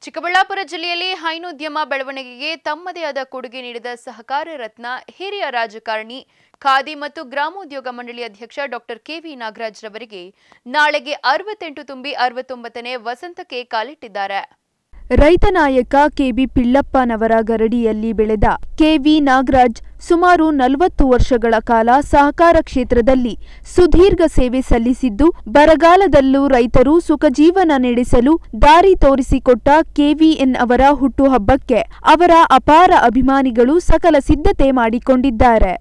ಚಿಕ್ಕಬಳ್ಳಾಪುರ ಜಿಲ್ಲೆಯಲ್ಲಿ ಹೈನೋದ್ಯಮ ಬೆಳವಣಿಗೆಗೆ ತಮ್ಮದೇ ಆದ ಕೊಡುಗೆ ನೀಡಿದ ಸಹಕಾರ ರತ್ನ ಹಿರಿಯ ರಾಜಕಾರಣಿ ಖಾದಿ ಮತ್ತು ಗ್ರಾಮೋದ್ಯೋಗ ಮಂಡಳಿ ಅಧ್ಯಕ್ಷ ಡಾಕ್ಟರ್ ಕೆವಿ ನಾಗರಾಜ್ ರವರಿಗೆ ನಾಳೆಗೆ ಅರವತ್ತೆಂಟು ತುಂಬಿ ಅರವತ್ತೊಂಬತ್ತನೇ ವಸಂತಕ್ಕೆ ಕಾಲಿಟ್ಟಿದ್ದಾರೆ ರೈತ ನಾಯಕ ಕೆಬಿ ಪಿಳ್ಳಪ್ಪನವರ ಗರಡಿಯಲ್ಲಿ ಬೆಳೆದ ಕೆವಿ ನಾಗರಾಜ್ ಸುಮಾರು ನಲವತ್ತು ವರ್ಷಗಳ ಕಾಲ ಸಹಕಾರ ಕ್ಷೇತ್ರದಲ್ಲಿ ಸುದೀರ್ಘ ಸೇವೆ ಸಲ್ಲಿಸಿದ್ದು ಬರಗಾಲದಲ್ಲೂ ರೈತರು ಸುಖಜೀವನ ನಡೆಸಲು ದಾರಿ ತೋರಿಸಿಕೊಟ್ಟ ಕೆವಿಎನ್ ಅವರ ಹುಟ್ಟುಹಬ್ಬಕ್ಕೆ ಅವರ ಅಪಾರ ಅಭಿಮಾನಿಗಳು ಸಕಲ ಸಿದ್ಧತೆ ಮಾಡಿಕೊಂಡಿದ್ದಾರೆ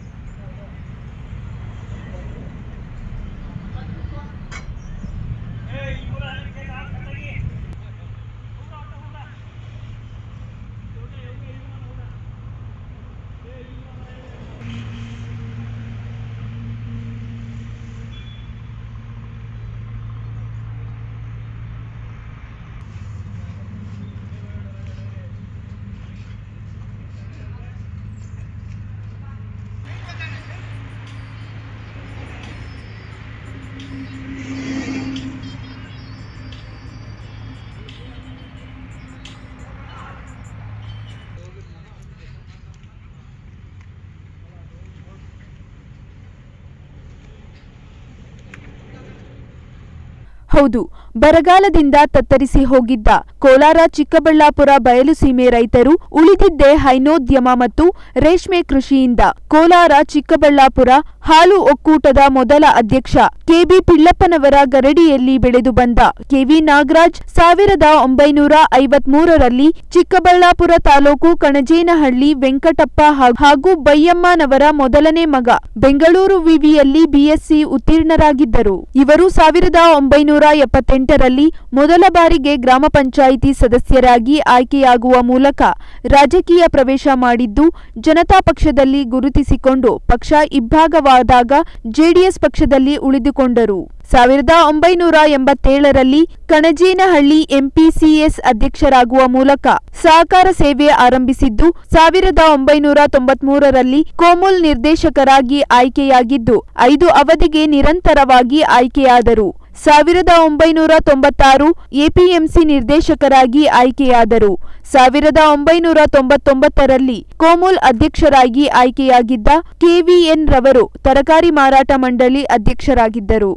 ಹೌದು ಬರಗಾಲದಿಂದ ತತ್ತರಿಸಿ ಹೋಗಿದ್ದ ಕೋಲಾರ ಚಿಕ್ಕಬಳ್ಳಾಪುರ ಬಯಲುಸೀಮೆ ರೈತರು ಉಳಿದಿದ್ದೇ ಹೈನೋದ್ಯಮ ಮತ್ತು ರೇಷ್ಮೆ ಕೃಷಿಯಿಂದ ಕೋಲಾರ ಚಿಕ್ಕಬಳ್ಳಾಪುರ ಹಾಲು ಒಕ್ಕೂಟದ ಮೊದಲ ಅಧ್ಯಕ್ಷ ಕೆಬಿ ಪಿಳ್ಳಪ್ಪನವರ ಗರಡಿಯಲ್ಲಿ ಬೆಳೆದು ಬಂದ ಕೆವಿ ನಾಗರಾಜ್ ಸಾವಿರದ ಒಂಬೈನೂರ ಐವತ್ಮೂರರಲ್ಲಿ ಚಿಕ್ಕಬಳ್ಳಾಪುರ ತಾಲೂಕು ಕಣಜೇನಹಳ್ಳಿ ವೆಂಕಟಪ್ಪ ಹಾ- ಹಾಗೂ ಬೈಯಮ್ಮನವರ ಮೊದಲನೇ ಮಗ ಬೆಂಗಳೂರು ವಿವಿಯಲ್ಲಿ ಬಿಎಸ್ಸಿ ಉತ್ತೀರ್ಣರಾಗಿದ್ದರು ಇವರು ಸಾವಿರದ ಒಂಬೈನೂರ ಎಪ್ಪತ್ತೆಂಟರಲ್ಲಿ ಮೊದಲ ಬಾರಿಗೆ ಗ್ರಾಮ ಪಂಚಾಯಿತಿ ಸದಸ್ಯರಾಗಿ ಆಯ್ಕೆಯಾಗುವ ಮೂಲಕ ರಾಜಕೀಯ ಪ್ರವೇಶ ಮಾಡಿದ್ದು ಜನತಾ ಪಕ್ಷದಲ್ಲಿ ಗುರುತಿಸಿಕೊಂಡು ಪಕ್ಷ ಇಬ್ಬಾಗವಾದಾಗ ಜೆಡಿಎಸ್ ಪಕ್ಷದಲ್ಲಿ ಉಳಿದುಕೊಂಡರು ಸಾವಿರದ ಒಂಬೈನೂರ ಎಂಬತ್ತೇಳರಲ್ಲಿ ಕಣಜೇನಹಳ್ಳಿ ಎಂಪಿಸಿಎಸ್ ಅಧ್ಯಕ್ಷರಾಗುವ ಮೂಲಕ ಸಹಕಾರ ಸೇವೆ ಆರಂಭಿಸಿದ್ದು ಸಾವಿರದ ಒಂಬೈನೂರ ತೊಂಬತ್ಮೂರರಲ್ಲಿ ಕೋಮುಲ್ ನಿರ್ದೇಶಕರಾಗಿ ಆಯ್ಕೆಯಾಗಿದ್ದು ಐದು ಅವಧಿಗೆ ನಿರಂತರವಾಗಿ ಆಯ್ಕೆಯಾದರು ಸಾವಿರದ ಒಂಬೈನೂರ ತೊಂಬತ್ತಾರು ಎಪಿಎಂಸಿ ನಿರ್ದೇಶಕರಾಗಿ ಆಯ್ಕೆಯಾದರು ಸಾವಿರದ ಒಂಬೈನೂರ ತೊಂಬತ್ತೊಂಬತ್ತರಲ್ಲಿ ಕೋಮುಲ್ ಅಧ್ಯಕ್ಷರಾಗಿ ಆಯ್ಕೆಯಾಗಿದ್ದ ಕೆವಿಎನ್ ರವರು ತರಕಾರಿ ಮಾರಾಟ ಮಂಡಳಿ ಅಧ್ಯಕ್ಷರಾಗಿದ್ದರು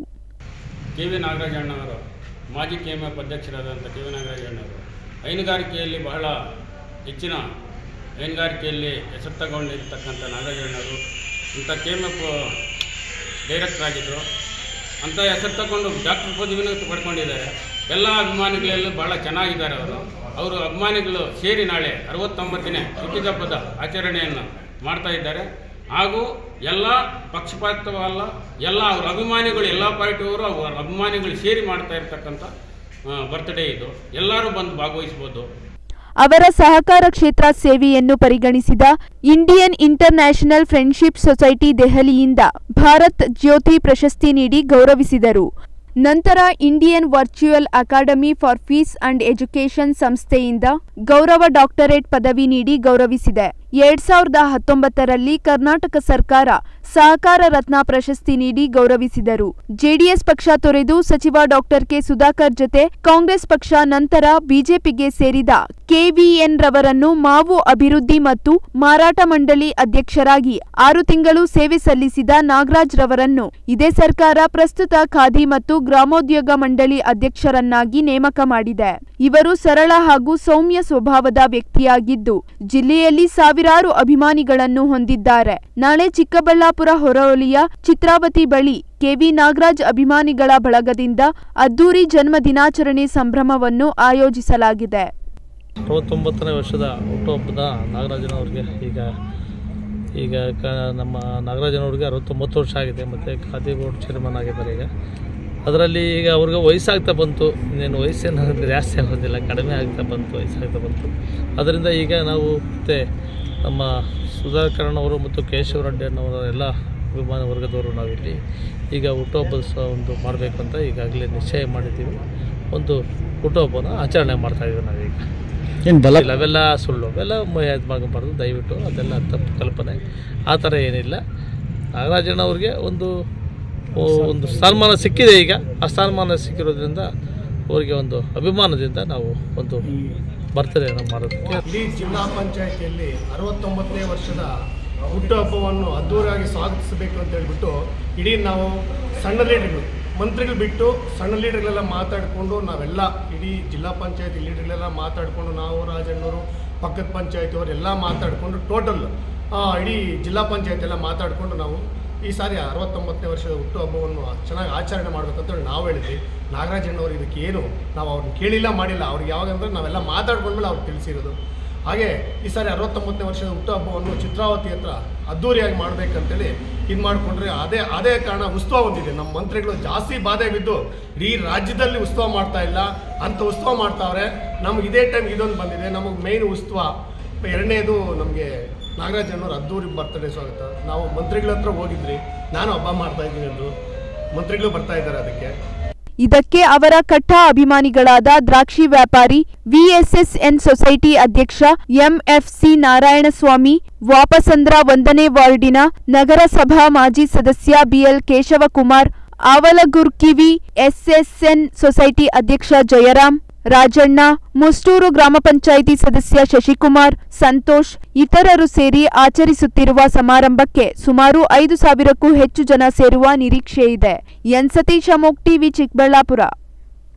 ಕೆ ವಿ ನಾಗರಾಜಣ್ಣವರು ಮಾಜಿ ಕೆ ಎಮ್ ಎಫ್ ಅಧ್ಯಕ್ಷರಾದಂಥ ಕೆ ವಿ ನಾಗರಾಜಣ್ಣವರು ಹೈನುಗಾರಿಕೆಯಲ್ಲಿ ಬಹಳ ಹೆಚ್ಚಿನ ಹೈನುಗಾರಿಕೆಯಲ್ಲಿ ಹೆಸರು ತಗೊಂಡಿರ್ತಕ್ಕಂಥ ನಾಗರಾಜಣ್ಣವರು ಇಂಥ ಕೆ ಎಮ್ ಎಫ್ ಡೈರೆಕ್ಟರ್ ಆಗಿದ್ದರು ಅಂಥ ಹೆಸರು ತಗೊಂಡು ಡಾಕ್ಟರ್ ಪದವಿನೂ ಪಡ್ಕೊಂಡಿದ್ದಾರೆ ಎಲ್ಲ ಅಭಿಮಾನಿಗಳೆಲ್ಲ ಭಾಳ ಚೆನ್ನಾಗಿದ್ದಾರೆ ಅವರು ಅವರು ಅಭಿಮಾನಿಗಳು ಸೇರಿ ನಾಳೆ ಅರವತ್ತೊಂಬತ್ತನೇ ಹುಟ್ಟಿದಬ್ಬದ ಆಚರಣೆಯನ್ನು ಮಾಡ್ತಾ ಇದ್ದಾರೆ ಹಾಗೂ ಎಲ್ಲ ಪಕ್ಷಪಾತವಲ್ಲ ಎಲ್ಲ ಅವ್ರ ಅಭಿಮಾನಿಗಳು ಎಲ್ಲ ಪಾರ್ಟಿಯವರು ಅವರ ಅಭಿಮಾನಿಗಳು ಸೇರಿ ಮಾಡ್ತಾ ಇರ್ತಕ್ಕಂಥ ಬರ್ತ್ಡೇ ಇದು ಎಲ್ಲರೂ ಬಂದು ಭಾಗವಹಿಸ್ಬೋದು ಅವರ ಸಹಕಾರ ಕ್ಷೇತ್ರ ಸೇವೆಯನ್ನು ಪರಿಗಣಿಸಿದ ಇಂಡಿಯನ್ ಇಂಟರ್ನ್ಯಾಷನಲ್ ಫ್ರೆಂಡ್ಶಿಪ್ ಸೊಸೈಟಿ ದೆಹಲಿಯಿಂದ ಭಾರತ್ ಜ್ಯೋತಿ ಪ್ರಶಸ್ತಿ ನೀಡಿ ಗೌರವಿಸಿದರು ನಂತರ Indian virtual academy for peace and education ಸಂಸ್ಥೆಯಿಂದ ಗೌರವ ಡಾಕ್ಟರೇಟ್ ಪದವಿ ನೀಡಿ ಗೌರವಿಸಿದೆ ಎರಡ್ ಸಾವಿರದ ಹತ್ತೊಂಬತ್ತರಲ್ಲಿ ಕರ್ನಾಟಕ ಸರ್ಕಾರ ಸಹಕಾರ ರತ್ನ ಪ್ರಶಸ್ತಿ ನೀಡಿ ಗೌರವಿಸಿದರು ಜೆಡಿಎಸ್ ಪಕ್ಷ ತೊರೆದು ಸಚಿವ ಡಾಕ್ಟರ್ ಕೆ ಸುಧಾಕರ್ ಜೊತೆ ಕಾಂಗ್ರೆಸ್ ಪಕ್ಷ ನಂತರ ಬಿಜೆಪಿಗೆ ಸೇರಿದ ಕೆವಿಎನ್ ರವರನ್ನು ಮಾವು ಅಭಿವೃದ್ಧಿ ಮತ್ತು ಮಾರಾಟ ಮಂಡಳಿ ಅಧ್ಯಕ್ಷರಾಗಿ ಆರು ತಿಂಗಳು ಸೇವೆ ಸಲ್ಲಿಸಿದ ನಾಗರಾಜ್ ರವರನ್ನು ಇದೇ ಸರ್ಕಾರ ಪ್ರಸ್ತುತ ಖಾದಿ ಮತ್ತು ಗ್ರಾಮೋದ್ಯೋಗ ಮಂಡಳಿ ಅಧ್ಯಕ್ಷರನ್ನಾಗಿ ನೇಮಕ ಮಾಡಿದೆ ಇವರು ಸರಳ ಹಾಗೂ ಸೌಮ್ಯ ಸ್ವಭಾವದ ವ್ಯಕ್ತಿಯಾಗಿದ್ದು ಜಿಲ್ಲೆಯಲ್ಲಿ ಸಾವಿರಾರು ಅಭಿಮಾನಿಗಳನ್ನು ಹೊಂದಿದ್ದಾರೆ ನಾಳೆ ಚಿಕ್ಕಬಳ್ಳಾಪುರ ಹೊರವಲಿಯ ಚಿತ್ರಾವತಿ ಬಳಿ ಕೆವಿ ನಾಗರಾಜ್ ಅಭಿಮಾನಿಗಳ ಬಳಗದಿಂದ ಅದ್ದೂರಿ ಜನ್ಮ ದಿನಾಚರಣೆ ಸಂಭ್ರಮವನ್ನು ಆಯೋಜಿಸಲಾಗಿದೆ ಅರವತ್ತೊಂಬತ್ತನೇ ವರ್ಷದ ಹುಟ್ಟುಹಬ್ಬದ ನಾಗರಾಜನವ್ರಿಗೆ ಈಗ ಈಗ ಕ ನಮ್ಮ ನಾಗರಾಜನವ್ರಿಗೆ ಅರವತ್ತೊಂಬತ್ತು ವರ್ಷ ಆಗಿದೆ ಮತ್ತು ಖಾದಿ ಬೋರ್ಡ್ ಚೇರ್ಮನ್ ಆಗಿದ್ದಾರೆ ಈಗ ಅದರಲ್ಲಿ ಈಗ ಅವ್ರಿಗೆ ವಯಸ್ಸಾಗ್ತಾ ಬಂತು ಇನ್ನೇನು ವಯಸ್ಸೇನು ಜಾಸ್ತಿ ಆಗೋದಿಲ್ಲ ಕಡಿಮೆ ಆಗ್ತಾ ಬಂತು ವಯಸ್ಸಾಗ್ತಾ ಬಂತು ಅದರಿಂದ ಈಗ ನಾವು ಮತ್ತು ನಮ್ಮ ಸುಧಾಕರಣ್ ಅವರು ಮತ್ತು ಕೇಶವ ರೆಡ್ಡಿ ಅನ್ನೋರ ಎಲ್ಲ ಅಭಿಮಾನ ವರ್ಗದವರು ನಾವಿಲ್ಲಿ ಈಗ ಹುಟ್ಟುಹಬ್ಬದ ಸಹ ಒಂದು ಮಾಡಬೇಕು ಅಂತ ಈಗಾಗಲೇ ನಿಶ್ಚಯ ಮಾಡಿದ್ದೀವಿ ಒಂದು ಹುಟ್ಟುಹಬ್ಬನ ಆಚರಣೆ ಮಾಡ್ತಾಯಿದ್ದೀವಿ ನಾವೀಗ ಏನು ಬಲ ಇಲ್ಲ ಅವೆಲ್ಲ ಸುಳ್ಳು ಅವೆಲ್ಲ ಇದು ಮಾಡಬಾರ್ದು ದಯವಿಟ್ಟು ಅದೆಲ್ಲ ತಪ್ಪು ಕಲ್ಪನೆ ಆ ಥರ ಏನಿಲ್ಲ ನಾಗರಾಜಣ್ಣ ಅವ್ರಿಗೆ ಒಂದು ಓ, ಒಂದು ಸ್ಥಾನಮಾನ ಸಿಕ್ಕಿದೆ ಈಗ ಆ ಸ್ಥಾನಮಾನ ಸಿಕ್ಕಿರೋದ್ರಿಂದ ಅವರಿಗೆ ಒಂದು ಅಭಿಮಾನದಿಂದ ನಾವು ಒಂದು ಬರ್ತ್ಡೇಯನ್ನು ಮಾಡೋದಕ್ಕೆ ಇಡೀ ಜಿಲ್ಲಾ ಪಂಚಾಯಿತಿಯಲ್ಲಿ ಅರವತ್ತೊಂಬತ್ತನೇ ವರ್ಷದ ಹುಟ್ಟುಹಬ್ಬವನ್ನು ಅದ್ದೂರಿಯಾಗಿ ಸ್ವಾಗತಿಸಬೇಕು ಅಂತ ಹೇಳ್ಬಿಟ್ಟು ಇಡೀ ನಾವು ಸಣ್ಣ ಲೀಡರ್ಗಳು ಮಂತ್ರಿಗಳು ಬಿಟ್ಟು ಸಣ್ಣ ಲೀಡರ್ಗಳೆಲ್ಲ ಮಾತಾಡಿಕೊಂಡು ನಾವೆಲ್ಲ ಇಡೀ ಜಿಲ್ಲಾ ಪಂಚಾಯತಿ ಲೀಡರ್ಗಳೆಲ್ಲ ಮಾತಾಡಿಕೊಂಡು ನಾವು ರಾಜಣ್ಣವರು ಪಕ್ಕದ ಪಂಚಾಯತಿ ಅವರೆಲ್ಲ ಮಾತಾಡಿಕೊಂಡು ಟೋಟಲ್ ಇಡೀ ಜಿಲ್ಲಾ ಪಂಚಾಯತ್ ಎಲ್ಲ ಮಾತಾಡಿಕೊಂಡು ನಾವು ಈ ಸಾರಿ ಅರವತ್ತೊಂಬತ್ತನೇ ವರ್ಷದ ಹುಟ್ಟುಹಬ್ಬವನ್ನು ಚೆನ್ನಾಗಿ ಆಚರಣೆ ಮಾಡಬೇಕಂತ ಹೇಳಿ ನಾವು ಹೇಳಿದ್ವಿ ನಾಗರಾಜಣ್ಣವ್ರು ಇದಕ್ಕೆ ಏನು ನಾವು ಅವ್ರನ್ನ ಕೇಳಿಲ್ಲ ಮಾಡಿಲ್ಲ ಅವ್ರಿಗೆ ಯಾವಾಗಂದ್ರೆ ನಾವೆಲ್ಲ ಮಾತಾಡ್ಕೊಂಡ್ಮೇಲೆ ಅವ್ರಿಗೆ ತಿಳಿಸಿರೋದು ಹಾಗೆ ಈ ಸಾರಿ ಅರವತ್ತೊಂಬತ್ತನೇ ವರ್ಷದ ಹುಟ್ಟುಹಬ್ಬವನ್ನು ಚಿತ್ರಾವತಿ ಹತ್ರ ಅದ್ದೂರಿಯಾಗಿ ಮಾಡಬೇಕಂತೇಳಿ ಇದು ಮಾಡಿಕೊಂಡ್ರೆ ಅದೇ ಅದೇ ಕಾರಣ ಉತ್ಸವ ಒಂದಿದೆ ನಮ್ಮ ಮಂತ್ರಿಗಳು ಜಾಸ್ತಿ ಬಾಧೆ ಬಿದ್ದು ಇಡೀ ರಾಜ್ಯದಲ್ಲಿ ಉತ್ಸವ ಮಾಡ್ತಾ ಇಲ್ಲ ಅಂತ ಉತ್ಸವ ಮಾಡ್ತಾವ್ರೆ ನಮ್ಗೆ ಇದೇ ಟೈಮ್ ಇದೊಂದು ಬಂದಿದೆ ನಮಗೆ ಮೇಯ್ನ್ ಉತ್ಸವ ಎರಡನೇದು ನಮಗೆ ನಾಗರಾಜ್ ಅನ್ನೋರು ಅದ್ದೂರಿ ಬರ್ತಡೇ ಸ್ವಾಗತ ನಾವು ಮಂತ್ರಿಗಳ ಹತ್ರ ಹೋಗಿದ್ರಿ ನಾನು ಹಬ್ಬ ಮಾಡ್ತಾ ಇದ್ದೀನಿ ಅಂದರು ಮಂತ್ರಿಗಳು ಬರ್ತಾ ಇದ್ದಾರೆ ಅದಕ್ಕೆ ಇದಕ್ಕೆ ಅವರ ಕಟ್ಟ ಅಭಿಮಾನಿಗಳಾದ ದ್ರಾಕ್ಷಿ ವ್ಯಾಪಾರಿ ವಿಎಸ್ಎಸ್ಎನ್ ಸೊಸೈಟಿ ಅಧ್ಯಕ್ಷ ಎಂಎಫ್ಸಿ ನಾರಾಯಣಸ್ವಾಮಿ ವಾಪಸಂದ್ರ ಒಂದನೇ ವಾರ್ಡಿನ ನಗರಸಭಾ ಮಾಜಿ ಸದಸ್ಯ ಬಿಎಲ್ ಕೇಶವಕುಮಾರ್ ಆವಲಗುರ್ಕಿವಿ ಎಸ್ಎಸ್ಎನ್ ಸೊಸೈಟಿ ಅಧ್ಯಕ್ಷ ಜಯರಾಮ್ ರಾಜಣ್ಣ ಮುಷ್ಟೂರು ಗ್ರಾಮ ಪಂಚಾಯಿತಿ ಸದಸ್ಯ ಶಶಿಕುಮಾರ್ ಸಂತೋಷ್ ಇತರರು ಸೇರಿ ಆಚರಿಸುತ್ತಿರುವ ಸಮಾರಂಭಕ್ಕೆ ಸುಮಾರು ಐದು ಸಾವಿರಕ್ಕೂ ಹೆಚ್ಚು ಜನ ಸೇರುವ ನಿರೀಕ್ಷೆಯಿದೆ ಎನ್ ಸತೀಶ ಮೋಕ್ ಟಿವಿ ಚಿಕ್ಕಬಳ್ಳಾಪುರ